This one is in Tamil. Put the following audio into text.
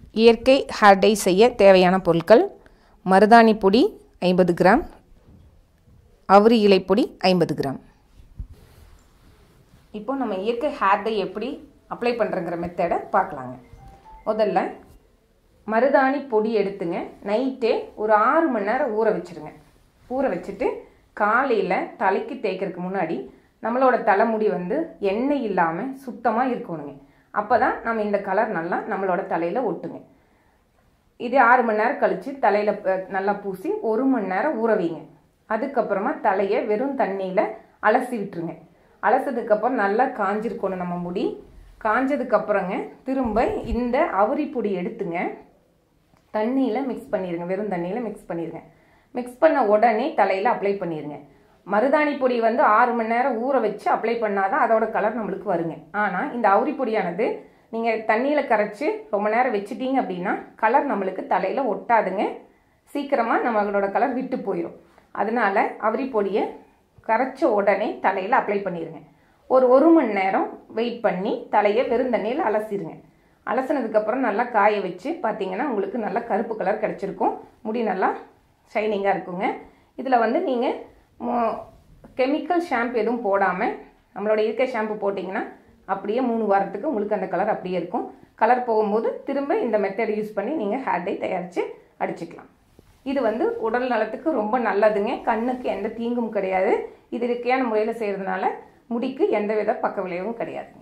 இயற்கை ஹேர் டை செய்ய தேவையான பொருட்கள் மருதாணி பொடி ஐம்பது கிராம் அவுரி இலை பொடி ஐம்பது கிராம் இப்போ நம்ம இயற்கை ஹேர் டை எப்படி அப்ளை பண்ணுறங்கிற மெத்தடை பார்க்கலாங்க முதல்ல மருதாணி பொடி எடுத்துங்க நைட்டே ஒரு ஆறு மணி நேரம் ஊற வச்சுருங்க ஊற வச்சுட்டு காலையில் தலைக்கு தேய்க்கிறதுக்கு முன்னாடி நம்மளோட தலைமுடி வந்து எண்ணெய் இல்லாமல் சுத்தமாக இருக்கணுங்க அப்போ தான் நம்ம இந்த கலர் நல்லா நம்மளோட தலையில் ஒட்டுங்க இது ஆறு மணி நேரம் கழித்து தலையில் நல்லா பூசி ஒரு மணி நேரம் ஊற வைங்க அதுக்கப்புறமா தலையை வெறும் தண்ணியில் அலசி விட்டுருங்க அலசதுக்கப்புறம் நல்லா காஞ்சிருக்கணும் நம்ம முடி காஞ்சதுக்கப்புறங்க திரும்ப இந்த அவுரி பொடி எடுத்துங்க தண்ணியில் மிக்ஸ் பண்ணிடுங்க வெறும் தண்ணியில் மிக்ஸ் பண்ணிடுங்க மிக்ஸ் பண்ண உடனே தலையில் அப்ளை பண்ணிடுங்க மருதாணி பொடி வந்து ஆறு மணி நேரம் ஊற வச்சு அப்ளை பண்ணாதான் அதோட கலர் நம்மளுக்கு வருங்க ஆனால் இந்த அவுரி பொடியானது நீங்கள் தண்ணியில் கரைச்சி ரொம்ப நேரம் வச்சுட்டீங்க அப்படின்னா கலர் நம்மளுக்கு தலையில் ஒட்டாதுங்க சீக்கிரமாக நம்மளோட கலர் விட்டு போயிடும் அதனால அவுரி பொடியை கரைச்ச உடனே தலையில் அப்ளை பண்ணிடுங்க ஒரு ஒரு மணி நேரம் வெயிட் பண்ணி தலையை வெறும் தண்ணியில் அலசிடுங்க அலசினதுக்கப்புறம் நல்லா காய வச்சு பார்த்தீங்கன்னா உங்களுக்கு நல்லா கருப்பு கலர் கிடச்சிருக்கும் முடி நல்லா ஷைனிங்காக இருக்குங்க இதில் வந்து நீங்கள் கெமிக்கல் ஷாம்பு எதுவும் போடாமல் நம்மளோட இயற்கை ஷாம்பு போட்டிங்கன்னா அப்படியே மூணு வாரத்துக்கு உங்களுக்கு அந்த கலர் அப்படியே இருக்கும் கலர் போகும்போது திரும்ப இந்த மெத்தட் யூஸ் பண்ணி நீங்கள் ஹேர் டை தயாரித்து அடிச்சுக்கலாம் இது வந்து உடல் நலத்துக்கு ரொம்ப நல்லதுங்க கண்ணுக்கு எந்த தீங்கும் கிடையாது இது இயற்கையான முறையில் செய்கிறதுனால முடிக்கு எந்தவித பக்க விளைவும் கிடையாது